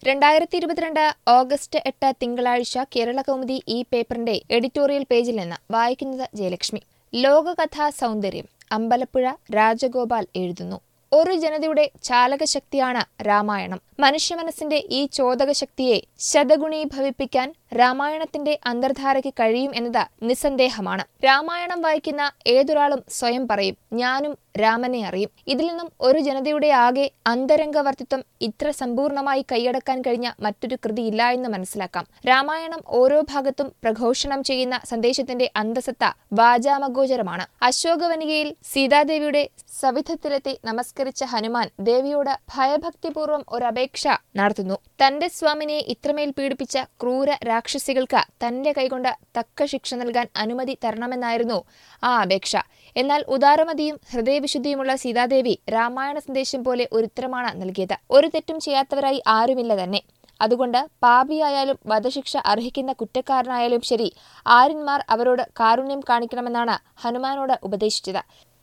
രണ്ടായിരത്തി ഇരുപത്തിരണ്ട് ഓഗസ്റ്റ് എട്ട് തിങ്കളാഴ്ച കേരള കൗമുദി ഈ പേപ്പറിന്റെ എഡിറ്റോറിയൽ പേജിൽ നിന്ന് വായിക്കുന്നത് ജയലക്ഷ്മി ലോകകഥാ സൗന്ദര്യം അമ്പലപ്പുഴ രാജഗോപാൽ എഴുതുന്നു ഒരു ജനതയുടെ ചാലകശക്തിയാണ് രാമായണം മനുഷ്യമനസ്സിന്റെ ഈ ചോദകശക്തിയെ ശതഗുണീഭവിപ്പിക്കാൻ രാമായണത്തിന്റെ അന്തർധാരയ്ക്ക് കഴിയും എന്നത് നിസ്സന്ദേഹമാണ് രാമായണം വായിക്കുന്ന ഏതൊരാളും സ്വയം പറയും ഞാനും രാമനെ അറിയും ഇതിൽ നിന്നും ഒരു ജനതയുടെ ആകെ അന്തരംഗവർത്തിത്വം ഇത്ര സമ്പൂർണമായി കൈയടക്കാൻ കഴിഞ്ഞ മറ്റൊരു കൃതിയില്ല എന്ന് മനസ്സിലാക്കാം രാമായണം ഓരോ ഭാഗത്തും പ്രഘോഷണം ചെയ്യുന്ന സന്ദേശത്തിന്റെ അന്തസത്ത വാചാമഗോചരമാണ് അശോകവനികയിൽ സീതാദേവിയുടെ സവിധത്തിലെത്തി നമസ്കരിച്ച ഹനുമാൻ ദേവിയോട് ഭയഭക്തിപൂർവ്വം ഒരപേക്ഷ നടത്തുന്നു തന്റെ സ്വാമിനെ ഇത്രമേൽ പീഡിപ്പിച്ച ക്രൂര രാക്ഷസികൾക്ക് തന്റെ കൈകൊണ്ട് തക്ക ശിക്ഷ നൽകാൻ അനുമതി തരണമെന്നായിരുന്നു ആ അപേക്ഷ എന്നാൽ ഉദാരമതിയും ഹൃദയവിശുദ്ധിയുമുള്ള സീതാദേവി രാമായണ സന്ദേശം പോലെ ഒരു ഉത്തരമാണ് നൽകിയത് ഒരു തെറ്റും ചെയ്യാത്തവരായി ആരുമില്ല തന്നെ അതുകൊണ്ട് പാപിയായാലും വധശിക്ഷ അർഹിക്കുന്ന കുറ്റക്കാരനായാലും ശരി ആര്യന്മാർ അവരോട് കാരുണ്യം കാണിക്കണമെന്നാണ് ഹനുമാനോട് ഉപദേശിച്ചത്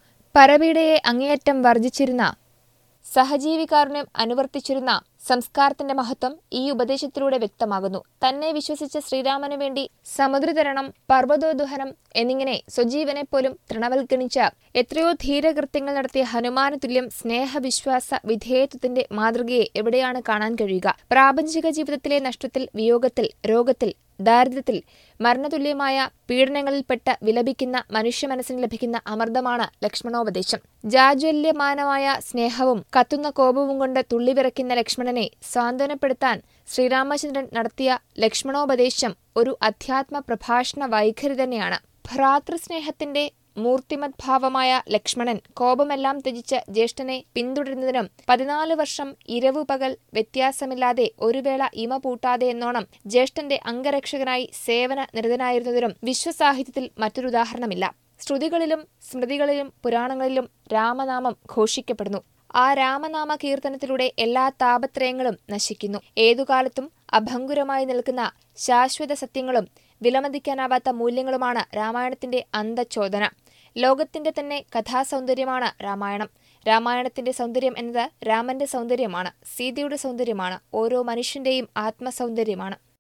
പരപീഡയെ അങ്ങേയറ്റം വർജിച്ചിരുന്ന സഹജീവികാരുണ്യം അനുവർത്തിച്ചിരുന്ന സംസ്കാരത്തിന്റെ മഹത്വം ഈ ഉപദേശത്തിലൂടെ വ്യക്തമാകുന്നു തന്നെ വിശ്വസിച്ച ശ്രീരാമനു വേണ്ടി സമുദ്രതരണം പർവ്വതോദുഹനം എന്നിങ്ങനെ സ്വജീവനെ പോലും തൃണവൽഗണിച്ച എത്രയോ ധീരകൃത്യങ്ങൾ നടത്തിയ ഹനുമാന തുല്യം സ്നേഹവിശ്വാസ വിധേയത്വത്തിന്റെ മാതൃകയെ എവിടെയാണ് കാണാൻ കഴിയുക പ്രാപഞ്ചിക ജീവിതത്തിലെ നഷ്ടത്തിൽ വിയോഗത്തിൽ രോഗത്തിൽ ദാരിദ്ര്യത്തിൽ മരണതുല്യമായ പീഡനങ്ങളിൽപ്പെട്ട് വിലപിക്കുന്ന മനുഷ്യ മനസ്സിന് ലഭിക്കുന്ന അമർദ്ദമാണ് ലക്ഷ്മണോപദേശം ജാജ്വല്യമാനമായ സ്നേഹവും കത്തുന്ന കോപവും കൊണ്ട് തുള്ളിവിറയ്ക്കുന്ന ലക്ഷ്മണനെ സാന്ത്വനപ്പെടുത്താൻ ശ്രീരാമചന്ദ്രൻ നടത്തിയ ലക്ഷ്മണോപദേശം ഒരു അധ്യാത്മ പ്രഭാഷണ വൈഖരി തന്നെയാണ് ഭ്രാതൃസ്നേഹത്തിന്റെ മൂർത്തിമത് ഭാവമായ ലക്ഷ്മണൻ കോപമെല്ലാം ത്യജിച്ച് ജ്യേഷ്ഠനെ പിന്തുടരുന്നതിനും പതിനാല് വർഷം ഇരവു പകൽ വ്യത്യാസമില്ലാതെ ഒരു വേള ഇമ പൂട്ടാതെ എന്നോണം ജ്യേഷ്ഠന്റെ അംഗരക്ഷകനായി സേവന നിരതനായിരുന്നതിനും വിശ്വസാഹിത്യത്തിൽ മറ്റൊരു ഉദാഹരണമില്ല ശ്രുതികളിലും സ്മൃതികളിലും പുരാണങ്ങളിലും രാമനാമം ഘോഷിക്കപ്പെടുന്നു ആ രാമനാമ കീർത്തനത്തിലൂടെ എല്ലാ താപത്രയങ്ങളും നശിക്കുന്നു ഏതുകാലത്തും അഭംഗുരമായി നിൽക്കുന്ന ശാശ്വത സത്യങ്ങളും വിലമതിക്കാനാവാത്ത മൂല്യങ്ങളുമാണ് രാമായണത്തിന്റെ അന്തച്ചോദന ലോകത്തിന്റെ തന്നെ കഥാസൗന്ദര്യമാണ് രാമായണം രാമായണത്തിന്റെ സൗന്ദര്യം എന്നത് രാമന്റെ സൗന്ദര്യമാണ് സീതയുടെ സൗന്ദര്യമാണ് ഓരോ മനുഷ്യന്റെയും ആത്മസൗന്ദര്യമാണ്